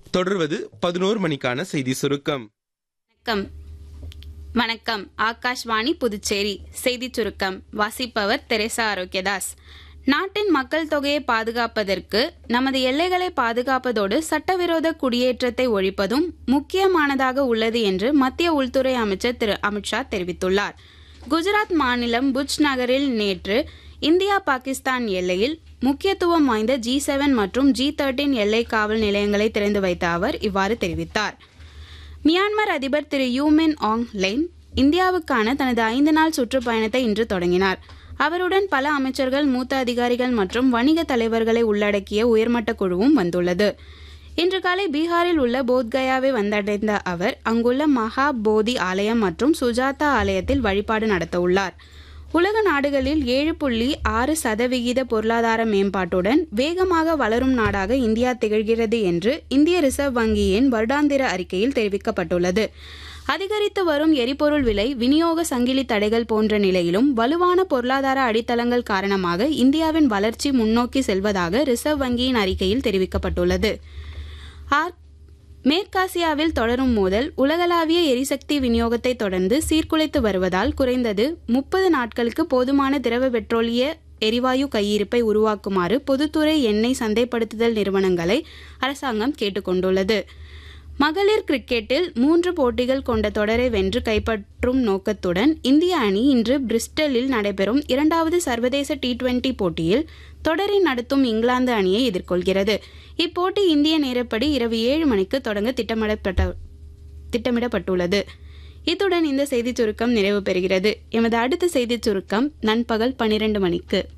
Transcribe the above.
தொடர்வது பதினோரு மணிக்கான செய்தி சுருக்கம் வணக்கம் வணக்கம் ஆகாஷ்வாணி புதுச்சேரி செய்திச் சுருக்கம் வாசிப்பவர் தெரேசா ஆரோக்கியதாஸ் நாட்டின் மக்கள் தொகையை பாதுகாப்பதற்கு நமது எல்லைகளை பாதுகாப்பதோடு சட்டவிரோத குடியேற்றத்தை ஒழிப்பதும் முக்கியமானதாக உள்ளது என்று மத்திய உள்துறை அமைச்சர் திரு அமித்ஷா தெரிவித்துள்ளார் குஜராத் மாநிலம் புஜ் நகரில் நேற்று இந்தியா பாகிஸ்தான் எல்லையில் முக்கியத்துவம் வாய்ந்த ஜி செவன் மற்றும் ஜி தேர்ட்டின் எல்லை காவல் நிலையங்களை திறந்து வைத்த அவர் இவ்வாறு தெரிவித்தார் மியான்மர் அதிபர் திரு யூமின் ஆங் லைன் இந்தியாவுக்கான தனது ஐந்து நாள் சுற்றுப்பயணத்தை இன்று தொடங்கினார் அவருடன் பல அமைச்சர்கள் மூத்த அதிகாரிகள் மற்றும் வணிக தலைவர்களை உள்ளடக்கிய உயர்மட்ட குழுவும் வந்துள்ளது இன்று காலை பீகாரில் உள்ள போத்கயாவை வந்தடைந்த அவர் அங்குள்ள மகா போதி ஆலயம் மற்றும் சுஜாதா ஆலயத்தில் வழிபாடு நடத்தவுள்ளார் உலக நாடுகளில் ஏழு புள்ளி ஆறு சதவிகித பொருளாதார மேம்பாட்டுடன் வேகமாக வளரும் நாடாக இந்தியா திகழ்கிறது என்று இந்திய ரிசர்வ் வங்கியின் வருடாந்திர அறிக்கையில் தெரிவிக்கப்பட்டுள்ளது அதிகரித்து வரும் எரிபொருள் விலை விநியோக சங்கிலி தடைகள் போன்ற நிலையிலும் வலுவான பொருளாதார அடித்தளங்கள் காரணமாக இந்தியாவின் வளர்ச்சி முன்னோக்கி செல்வதாக ரிசர்வ் வங்கியின் அறிக்கையில் தெரிவிக்கப்பட்டுள்ளது ஆர் மேற்காசியாவில் தொடரும் மோதல் உலகளாவிய எரிசக்தி விநியோகத்தை தொடர்ந்து சீர்குலைத்து வருவதால் குறைந்தது முப்பது நாட்களுக்கு போதுமான திரவ பெட்ரோலிய எரிவாயு கையிருப்பை உருவாக்குமாறு பொதுத்துறை எண்ணெய் சந்தைப்படுத்துதல் நிறுவனங்களை அரசாங்கம் கேட்டுக்கொண்டுள்ளது மகளிர் கிரிக்கெட்டில் மூன்று போட்டிகள் கொண்ட தொடரை வென்று கைப்பற்றும் நோக்கத்துடன் இந்திய அணி இன்று பிரிஸ்டலில் நடைபெறும் இரண்டாவது சர்வதேச டி டுவெண்டி போட்டியில் தொடரை நடத்தும் இங்கிலாந்து அணியை எதிர்கொள்கிறது இப்போட்டி இந்திய நேரப்படி இரவு ஏழு மணிக்கு தொடங்க திட்டமிடப்பட்ட திட்டமிடப்பட்டுள்ளது இத்துடன் இந்த செய்திச் சுருக்கம் நிறைவு பெறுகிறது எமது அடுத்த செய்திச் சுருக்கம் நண்பகல் பனிரெண்டு மணிக்கு